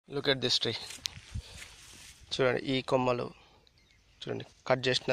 look at this tree చూడండి ఈ కొమ్మలు చూడండి కట్ చేసిన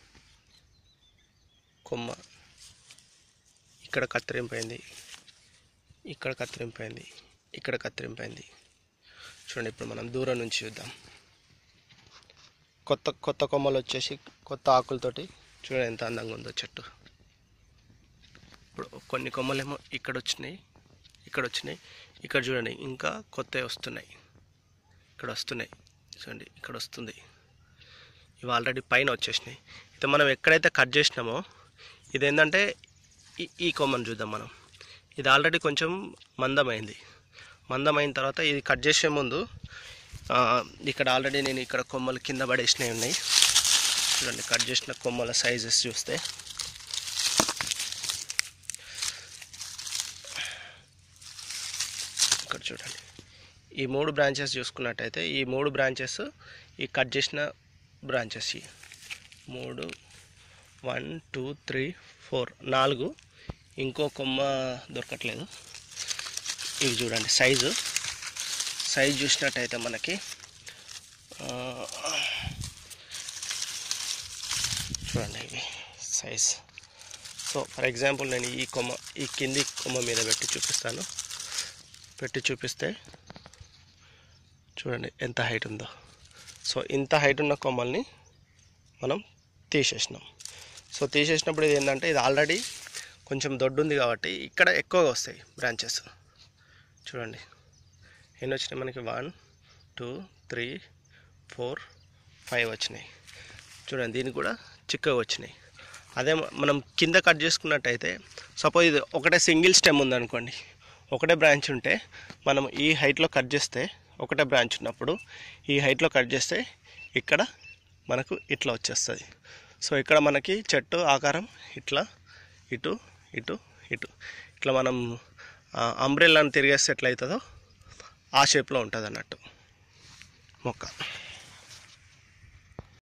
కొమ్మ ఇక్కడ కత్తిరింపైంది ఇక్కడ కత్తిరింపైంది ఇక్కడ కత్తిరింపైంది చూడండి ఇప్పుడు మనం దూరం నుంచి చూద్దాం కొత్త కొత్త కొమ్మలు వచ్చేసి కొత్త ఆకులతోటి చూడండి ఎంత అందంగా ఉందో చెట్టు ఇప్పుడు కొన్ని కొమ్మలేమో ఇక్కడ వచ్చినాయి ఇక్కడ వచ్చినాయి ఇక్కడ చూడండి ఇంకా కొత్తవి వస్తున్నాయి ఇక్కడ వస్తున్నాయి చూడండి ఇక్కడ వస్తుంది ఇవి ఆల్రెడీ పైన వచ్చేసినాయి అయితే మనం ఎక్కడైతే కట్ చేసినామో ఇది ఏంటంటే ఈ ఈ కొమ్మను చూద్దాం మనం ఇది ఆల్రెడీ కొంచెం మందమైంది మందమైన తర్వాత ఇది కట్ చేసే ముందు ఆ, ఇక్కడ ఆల్రెడీ నేను ఇక్కడ కొమ్మలు కింద పడేసినవి ఉన్నాయి చూడండి కట్ చేసిన కొమ్మల సైజెస్ చూస్తే ఇక్కడ చూడండి ఈ మూడు బ్రాంచెస్ చూసుకున్నట్టయితే ఈ మూడు బ్రాంచెస్ ఈ కట్ చేసిన బ్రాంచెస్ ఈ మూడు వన్ టూ త్రీ ఫోర్ నాలుగు ఇంకో కొమ్మ దొరకట్లేదు ఇవి చూడండి సైజు సైజ్ చూసినట్టయితే మనకి ఆ, చూడండి ఇవి సైజ్ సో ఫర్ ఎగ్జాంపుల్ నేను ఈ కొమ్మ ఈ కింది కొమ్మ మీద పెట్టి చూపిస్తాను పెట్టి చూపిస్తే చూడండి ఎంత హైట్ ఉందో సో ఇంత హైట్ ఉన్న కొమ్మల్ని మనం తీసేసినాం సో తీసేసినప్పుడు ఇది ఏంటంటే ఇది ఆల్రెడీ కొంచెం దొడ్డు ఉంది కాబట్టి ఇక్కడ ఎక్కువగా వస్తాయి బ్రాంచెస్ చూడండి ఎన్ని వచ్చినాయి మనకి one two three four five వచ్చినాయి చూడండి దీనికి కూడా చిక్కగా వచ్చినాయి అదే మ- మనం కింద కట్ చేసుకున్నట్టయితే సపోజ్ ఇది ఒకటే సింగిల్ స్టెమ్ ఉందనుకోండి ఒకటే బ్రాంచ్ ఉంటే మనం ఈ హైట్లో కట్ చేస్తే ఒకటే బ్రాంచ్ ఉన్నప్పుడు ఈ హైట్లో కట్ చేస్తే ఇక్కడ మనకు ఇట్లా వచ్చేస్తుంది సో ఇక్కడ మనకి చెట్టు ఆకారం ఇట్లా ఇటు ఇటు ఇటు ఇట్లా మనం అంబ్రెల్లాని తిరిగేస్తే ఎట్లయితుందో ఆ షేప్లో ఉంటుంది అన్నట్టు మొక్క